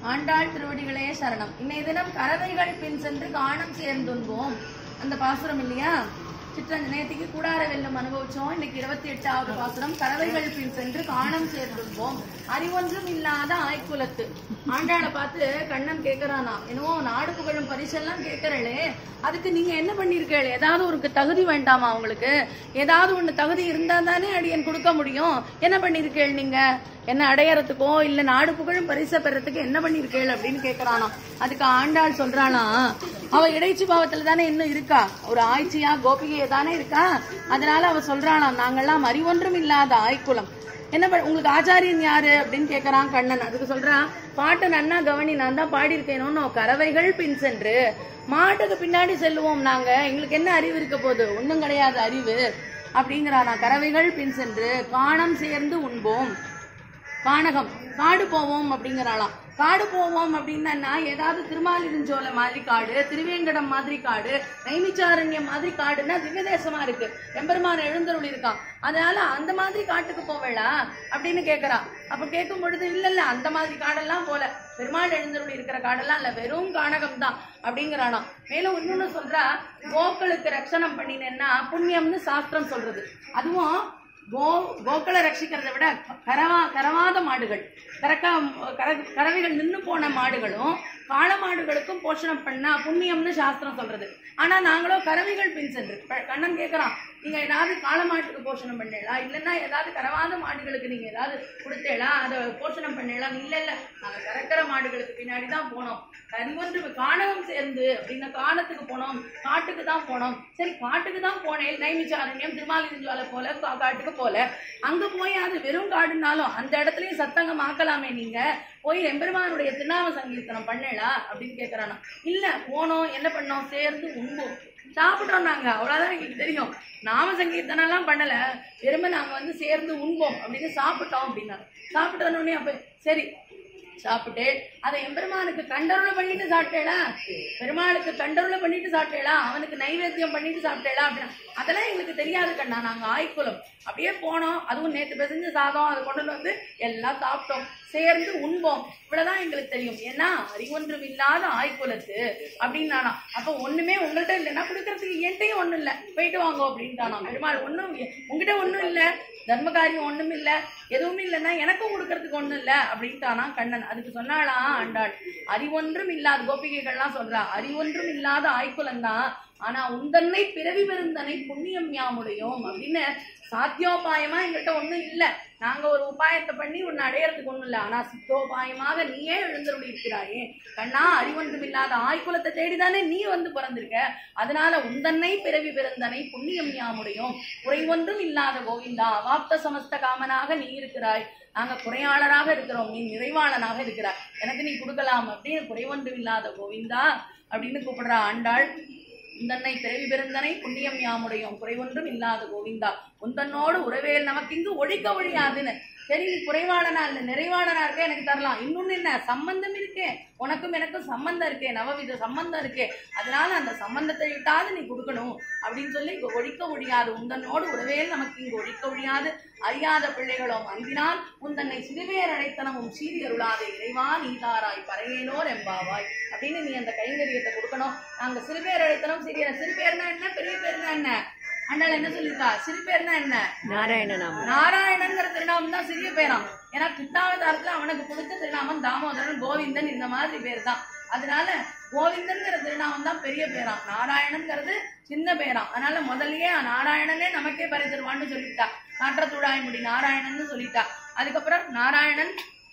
ஆண்டாள் திருவடிகளே சரணம் இன்னைய தினம் கறவைகள் பின் சென்று காணம் சேர்ந்துன்போம் அந்த பாசுரம் இல்லையா சிற்றஞ்ச நேத்திக்கு கூடார வெல்லும் அனுபவிச்சோம் இன்னைக்கு இருபத்தி எட்டாவது பாசுரம் கறவைகள் பின் சென்று காணம் சேர்ந்துன்போம் அறிவொன்றும் இல்லாத ஆய்க்குலத்து ஆண்டாளை பார்த்து கண்ணன் கேக்குறானா என்னவோ நாடு புகழும் பரிசெல்லாம் கேட்கறளே அதுக்கு நீங்க என்ன பண்ணிருக்கீள் ஏதாவது ஒரு தகுதி வேண்டாமா உங்களுக்கு ஏதாவது ஒண்ணு தகுதி இருந்தா தானே அடியன் கொடுக்க முடியும் என்ன பண்ணிருக்கீள் நீங்க என்ன அடையறதுக்கோ இல்ல நாடு புகழும் பரிசை பெறத்துக்கு என்ன பண்ணிருக்கீள் அப்படின்னு கேக்குறானாம் அதுக்கு ஆண்டாள் சொல்றானா அவ இடைச்சி பாவத்துல தானே இன்னும் இருக்கா ஒரு ஆய்ச்சியா கோபிகையா தானே இருக்கா அதனால அவ சொல்றானாம் நாங்கெல்லாம் அறிவொன்றும் இல்லாத ஆய்க்குலம் என்ன பண்ண உங்களுக்கு ஆச்சாரியன் யாரு அப்படின்னு கேக்குறான் கண்ணன் அதுக்கு சொல்றான் பாட்டு நன்னா கவனி நான் தான் பாடியிருக்கேனோ கறவைகள் பின் சென்று மாட்டுக்கு பின்னாடி செல்லுவோம் நாங்க எங்களுக்கு என்ன அறிவு இருக்க போகுது ஒண்ணும் கிடையாது அறிவு அப்படிங்கிறானா கறவைகள் பின் சென்று காணம் சேர்ந்து உண்போம் கானகம் காடு போவோம் அப்படிங்கிறாளாம் காடு போவோம் அப்படின்னா ஏதாவது திருமாலிருஞ்சோலை மாதிரி காடு திருவேங்கடம் மாதிரி காடு நைமிச்சாரண்யம் மாதிரி காடுன்னா திவ்ய தேசமா இருக்கு எம்பெருமான் எழுந்தருள் இருக்கான் அதனால அந்த மாதிரி காட்டுக்கு போவேளா அப்படின்னு கேக்குறா அப்ப கேட்கும் பொழுது இல்ல இல்ல அந்த மாதிரி காடெல்லாம் போல பெருமாள் எழுந்தருள் இருக்கிற காடெல்லாம் இல்ல வெறும் கானகம் தான் அப்படிங்கிறானா மேலும் இன்னொன்னு சொல்றா கோக்களுக்கு ரட்சணம் பண்ணினேன்னா புண்ணியம்னு சாஸ்திரம் சொல்றது அதுவும் கோ கோக்களை ரட்சிக்கிறதை விட கரவா கரவாத மாடுகள் கரக்கா கர கறவைகள் நின்று போன மாடுகளும் காளை மாடுகளுக்கும் போஷணம் பண்ணா புண்ணியம்னு சாஸ்திரம் சொல்றது ஆனா நாங்களும் கறவைகள் பின் சென்று ப- கண்ணன் கேக்குறான் நீங்க ஏதாவது காளை மாட்டுக்கு போஷணம் பண்ணீங்களா இல்லைன்னா ஏதாவது கரவாத மாடுகளுக்கு நீங்க ஏதாவது கொடுத்தேளா அதை போஷணம் பண்ணீங்களா இல்ல இல்ல நாங்க கறக்கிற மாடுகளுக்கு பின்னாடி தான் போனோம் கரிவொன்று காணகம் சேர்ந்து அப்படின்னா காணத்துக்கு போனோம் காட்டுக்கு தான் போனோம் சரி காட்டுக்கு தான் போனேன் நைமிச்சாரண்யம் திருமாலிருஞ்சாலை போல கா- காட்டுக்கு போல அங்க போய் அது வெறும் காடுனாலும் அந்த இடத்துலயும் சத்தங்கம் ஆக்கலாமே நீங்க போய் எம்பெருமானுடைய திருநாம சங்கீர்த்தனம் பண்ணலா அப்படின்னு கேக்குறானா இல்ல போனோம் என்ன பண்ணோம் சேர்ந்து உண்போம் சாப்பிட்டோம் நாங்க அவ்வளவுதான் எங்களுக்கு தெரியும் நாம சங்கீர்த்தனம் எல்லாம் பண்ணல வெறும நாங்க வந்து சேர்ந்து உண்போம் அப்படின்னு சாப்பிட்டோம் அப்படின்னா சாப்பிட்டோன்னு உடனே அப்ப சரி சாப்பிட்டேன் அதை எம்பெருமானுக்கு கண்டருளை பண்ணிட்டு சாப்பிட்டேளா பெருமாளுக்கு கண்டருளை பண்ணிட்டு சாப்பிட்டேளா அவனுக்கு நைவேத்தியம் பண்ணிட்டு சாப்பிட்டேளா அப்படின்னா அதெல்லாம் எங்களுக்கு தெரியாது கண்ணா நாங்க ஆய்க்குலம் அப்படியே போனோம் அதுவும் நேத்து பிசைஞ்ச சாதம் அதை கொண்டு வந்து எல்லாம் சாப்பிட்டோம் சேர்ந்து உண்போம் இவ்வளவுதான் எங்களுக்கு தெரியும் ஏன்னா அறிவொன்றும் இல்லாத ஆய்க்குலத்து அப்படின்னானா அப்ப ஒண்ணுமே உங்கள்ட்ட இல்லைன்னா கொடுக்கறதுக்கு என்கிட்டயும் ஒண்ணும் இல்ல போயிட்டு வாங்க அப்படின்ட்டானா பெருமாள் ஒண்ணும் உங்ககிட்ட ஒண்ணும் இல்ல தர்ம காரியம் ஒண்ணும் இல்ல எதுவும் இல்லைன்னா எனக்கும் கொடுக்கறதுக்கு ஒண்ணும் இல்ல அப்படின்ட்டானா கண்ணன் அதுக்கு சொன்னாளா ஆண்டாள் அறிவொன்றும் இல்லாத கோபிகைகள்லாம் சொல்றா அறிவொன்றும் இல்லாத ஆய்க்குலந்தான் ஆனா உந்தன்னை பிறவி பெருந்தனை புண்ணியம் யாமுடையோம் அப்படின்னு சாத்தியோபாயமா எங்கள்கிட்ட ஒண்ணும் இல்ல நாங்க ஒரு உபாயத்தை பண்ணி உன்னை அடையறதுக்கு ஒண்ணும் இல்ல ஆனா சித்தோபாயமாக நீயே எழுந்தருளி இருக்கிறாயே கண்ணா அறிவொன்றும் இல்லாத ஆய்குலத்தை தேடிதானே நீ வந்து பிறந்திருக்க அதனால உந்தன்னை பிறவி பிறந்தனை புண்ணியம் யாமுடையோம் குறைவொன்றும் இல்லாத கோவிந்தா அவாப்த சமஸ்த காமனாக நீ இருக்கிறாய் நாங்க குறையாளராக இருக்கிறோம் நீ நிறைவாளனாக இருக்கிறாய் எனக்கு நீ கொடுக்கலாம் அப்படின்னு குறைவொன்றும் இல்லாத கோவிந்தா அப்படின்னு கூப்பிடுறா ஆண்டாள் உந்தன்னை பிறவி பெருந்தனை புண்ணியம் யாமுடையோம் குறைவொன்றும் இல்லாத கோவிந்தா உந்தன்னோடு உறவேல் நமக்கு இங்கு ஒழிக்க ஒழியாதுன்னு சரி நீ குறைவாளனா இல்ல நிறைவாளனா இருக்க எனக்கு தரலாம் இன்னொன்னு என்ன சம்பந்தம் இருக்கே உனக்கும் எனக்கும் சம்பந்தம் இருக்கே நவவித சம்பந்தம் இருக்கே அதனால அந்த சம்பந்தத்தை விட்டாது நீ கொடுக்கணும் அப்படின்னு சொல்லி இங்க ஒழிக்க ஒழியாது உந்தன்னோடு உறவேல் நமக்கு இங்கு ஒழிக்க ஒழியாது அறியாத பிள்ளைகளோம் அன்பினால் உந்தன்னை சிறுவேர் அழைத்தனமும் சீரி அருளாதே இறைவா நீதாராய் பறையேனோர் எம்பாவாய் அப்படின்னு நீ அந்த கைங்கரியத்தை கொடுக்கணும் நாங்க சிறுபேர் அழைத்தனம் சிறிய சிறு பேர்னா என்ன பெரிய பேர்னா என்ன அண்ணாள் என்ன சொல்லியிருக்கா சிறு பேர்னா என்ன நாராயணநாமம் நாராயணன்கிற திருநாமம் தான் சிறிய பேராம் ஏன்னா கிருஷ்ணாவதாரத்துல அவனுக்கு கொடுத்த திருநாமம் தாமோதரன் கோவிந்தன் இந்த மாதிரி பேர் தான் அதனால கோவிந்தன்கிற திருநாமம் தான் பெரிய பேராம் நாராயணன்கிறது சின்ன பேராம் அதனால முதல்லயே நாராயணனே நமக்கே பரிதருவான்னு சொல்லிட்டா நாற்றத்துழாய் முடி நாராயணன்னு சொல்லிட்டா அதுக்கப்புறம் நாராயணன்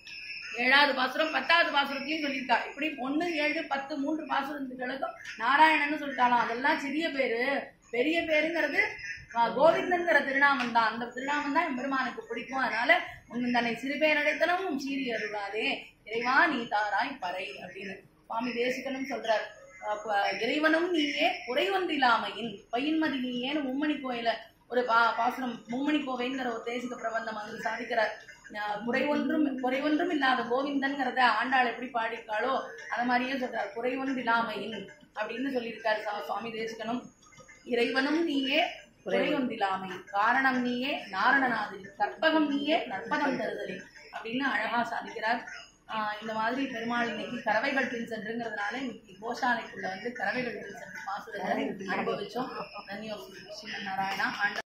ஏழாவது பாசுரம் பத்தாவது பாசுரத்தையும் சொல்லியிருக்கா இப்படி ஒண்ணு ஏழு பத்து மூன்று பாசுரத்துகளுக்கும் நாராயணன்னு சொல்லிட்டாலாம் அதெல்லாம் சிறிய பேரு பெரிய பேருங்கிறது ஆ, கோவிந்தன்கிற திருநாமம் தான் அந்த திருநாமம் தான் எம்பெருமானுக்கு பிடிக்கும் அதனால உன் தன்னை சிறுபேரடைத்தனமும் சீறி அருளாதே இறைவா நீ தாராய் பறை அப்படின்னு சுவாமி தேசிகனும் சொல்றார் அப்ப இறைவனும் நீயே குறைவொன்றில்லாமையின் பையன்மதி நீயேன்னு மும்மணி கோயில ஒரு பா பாசுரம் மும்மணி கோவைங்கிற ஒரு தேசிக பிரபந்தம் அதில் சாதிக்கிறார் ஆஹ் குறைவொன்றும் குறைவொன்றும் இல்லாத கோவிந்தன்கிறத ஆண்டாள் எப்படி பாடியிருக்காளோ அது மாதிரியே சொல்றார் குறைவொன்று இல்லாமையின் அப்படின்னு சொல்லியிருக்காரு சா- சுவாமி தேசிகனும் இறைவனும் நீயே குறைவொன்றில்லாமை காரணம் நீயே நாரணநாதிரி கற்பகம் நீயே நற்பதம் தருதலே அப்படின்னு அழகா சாதிக்கிறார் ஆஹ் இந்த மாதிரி பெருமாள் இன்னைக்கு கறவைகள் பின் சென்றுங்கிறதுனால இன்னைக்கு கோஷாலைக்குள்ள வந்து கறவைகள் பின் சென்று பாசுரத்தை அனுபவிச்சோம் தன்யோ ஸ்ரீமன் நாராயணா ஆண்ட